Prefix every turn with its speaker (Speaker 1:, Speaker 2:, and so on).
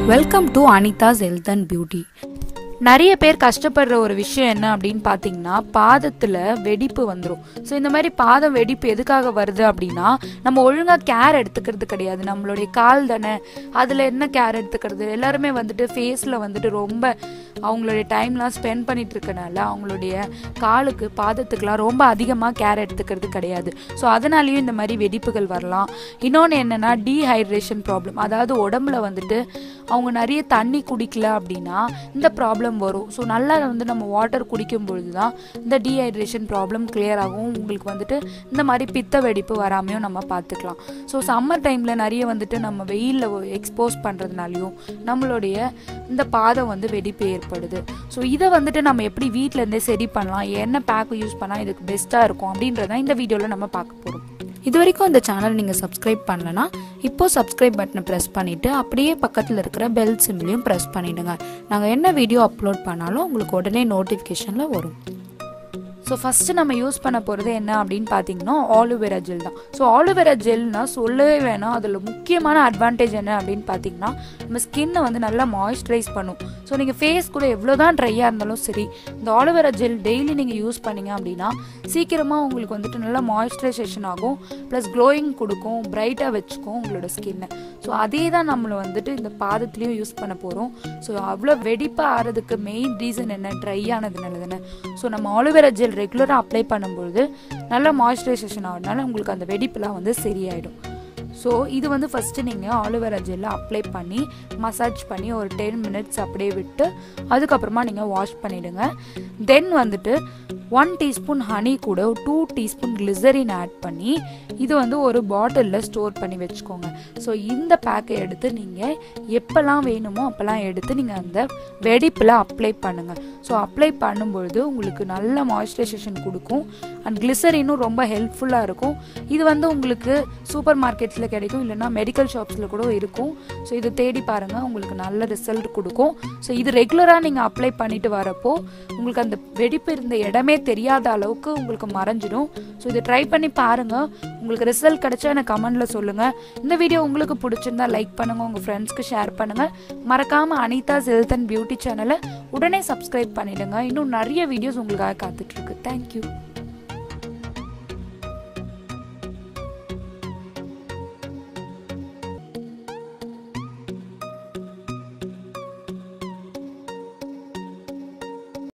Speaker 1: welcome to Anita's health and beauty நிறைய பேர் கஷ்டப்படுற ஒரு விஷயம் என்ன அப்படின்னு பார்த்தீங்கன்னா பாதத்தில் வெடிப்பு வந்துடும் ஸோ இந்த மாதிரி பாதம் வெடிப்பு எதுக்காக வருது அப்படின்னா நம்ம ஒழுங்காக கேர் எடுத்துக்கிறது கிடையாது நம்மளுடைய கால் தானே அதில் என்ன கேர் எடுத்துக்கிறது எல்லாருமே வந்துட்டு ஃபேஸில் வந்துட்டு ரொம்ப அவங்களுடைய டைம்லாம் ஸ்பெண்ட் பண்ணிட்டு இருக்கனால அவங்களுடைய காலுக்கு பாதத்துக்குலாம் ரொம்ப அதிகமாக கேர் எடுத்துக்கிறது கிடையாது ஸோ அதனாலேயும் இந்த மாதிரி வெடிப்புகள் வரலாம் இன்னொன்று என்னென்னா டீஹைட்ரேஷன் ப்ராப்ளம் அதாவது உடம்புல வந்துட்டு அவங்க நிறைய தண்ணி குடிக்கல அப்படின்னா இந்த ப்ராப்ளம் வரும் ஸோ நல்லா வந்து நம்ம வாட்டர் குடிக்கும் பொழுது தான் இந்த டீஹைட்ரேஷன் ப்ராப்ளம் கிளியர் ஆகும் உங்களுக்கு வந்துட்டு இந்த மாதிரி பித்த வெடிப்பு வராமையும் நம்ம பார்த்துக்கலாம் ஸோ சம்மர் டைமில் நிறைய வந்துட்டு நம்ம வெயிலில் எக்ஸ்போஸ் பண்ணுறதுனாலையும் நம்மளுடைய இந்த பாதம் வந்து வெடிப்பு ஏற்படுது ஸோ இதை வந்துட்டு நம்ம எப்படி வீட்டில் இருந்தே சரி பண்ணலாம் என்ன பேக்கு யூஸ் பண்ணால் இதுக்கு பெஸ்ட்டாக இருக்கும் அப்படின்றத இந்த வீடியோவில் நம்ம பார்க்க போகிறோம் இது வரைக்கும் இந்த சேனல் நீங்கள் சப்ஸ்கிரைப் பண்ணலனா இப்போ சப்ஸ்கிரைப் பட்டனை ப்ரெஸ் பண்ணிவிட்டு அப்படியே பக்கத்தில் இருக்கிற பெல் சிம்பிளையும் ப்ரெஸ் பண்ணிவிடுங்க நாங்கள் என்ன வீடியோ அப்லோட் பண்ணாலும் உங்களுக்கு உடனே நோட்டிஃபிகேஷனில் வரும் ஸோ ஃபஸ்ட்டு நம்ம யூஸ் பண்ண போகிறது என்ன அப்படின்னு பார்த்தீங்கன்னா ஆலுவேரா ஜெல் தான் ஸோ ஆலுவேரா ஜெல்னா சொல்லவே வேணாம் அதில் முக்கியமான அட்வான்டேஜ் என்ன அப்படின்னு பார்த்தீங்கன்னா நம்ம ஸ்கின்னை வந்து நல்லா மாய்ஸ்சரைஸ் பண்ணும் ஸோ நீங்கள் ஃபேஸ் கூட எவ்வளோ தான் ட்ரையாக இருந்தாலும் சரி இந்த ஆலுவேரா ஜெல் டெய்லி நீங்கள் யூஸ் பண்ணீங்க அப்படின்னா சீக்கிரமாக உங்களுக்கு வந்துட்டு நல்லா மாய்ஸ்சரைசேஷன் ஆகும் ப்ளஸ் க்ளோயிங் கொடுக்கும் பிரைட்டாக வச்சுக்கும் உங்களோட ஸ்கின்னை ஸோ அதே தான் நம்மளை வந்துட்டு இந்த பாதத்துலேயும் யூஸ் பண்ண போகிறோம் ஸோ அவ்வளோ வெடிப்பாக ஆறதுக்கு மெயின் ரீசன் என்ன ட்ரை ஆனதுனால தானே ஸோ நம்ம ஆலுவேரா ஜெல் ரெகுலராக அப்ளை பண்ணும்பொழுது நல்லா மாய்ஸ்சரைசேஷன் ஆகிறதுனால உங்களுக்கு அந்த வெடிப்புலாம் வந்து சரியாயிடும் ஸோ இது வந்து ஃபஸ்ட்டு நீங்கள் ஆலுவேரா ஜெல்லை அப்ளை பண்ணி மசாஜ் பண்ணி ஒரு டென் மினிட்ஸ் அப்படியே விட்டு அதுக்கப்புறமா நீங்கள் வாஷ் பண்ணிவிடுங்க தென் வந்துட்டு ஒன் டீஸ்பூன் ஹனி கூட டூ டீஸ்பூன் கிளிசரின் ஆட் பண்ணி இது வந்து ஒரு பாட்டிலில் ஸ்டோர் பண்ணி வச்சுக்கோங்க ஸோ இந்த பேக்கை எடுத்து நீங்கள் எப்போல்லாம் வேணுமோ அப்போல்லாம் எடுத்து நீங்கள் அந்த வெடிப்பில் அப்ளை பண்ணுங்கள் ஸோ அப்ளை பண்ணும்பொழுது உங்களுக்கு நல்ல மாய்ஸ்சரைசேஷன் கொடுக்கும் அண்ட் கிளிசரினும் ரொம்ப ஹெல்ப்ஃபுல்லாக இருக்கும் இது வந்து உங்களுக்கு சூப்பர் மார்க்கெட்ஸில் கிடைக்கும் இல்லைன்னா மெடிக்கல் ஷாப்ஸில் கூட இருக்கும் ஸோ இதை தேடி பாருங்கள் உங்களுக்கு நல்ல ரிசல்ட் கொடுக்கும் ஸோ இது ரெகுலராக நீங்கள் அப்ளை பண்ணிட்டு வரப்போ உங்களுக்கு அந்த வெடிப்பு இருந்த இடமே தெரியாத அளவுக்கு உங்களுக்கு மறைஞ்சிடும் ஸோ இதை ட்ரை பண்ணி பாருங்கள் உங்களுக்கு ரிசல்ட் கிடைச்சா எனக்கு கமெண்டில் சொல்லுங்கள் இந்த வீடியோ உங்களுக்கு பிடிச்சிருந்தா லைக் பண்ணுங்கள் உங்கள் ஃப்ரெண்ட்ஸ்க்கு ஷேர் பண்ணுங்கள் மறக்காமல் அனிதாஸ் ஹெல்த் அண்ட் பியூட்டி சேனலை உடனே சப்ஸ்கிரைப் பண்ணிவிடுங்க இன்னும் நிறைய வீடியோஸ் உங்களுக்காக காத்துட்ருக்கு தேங்க்யூ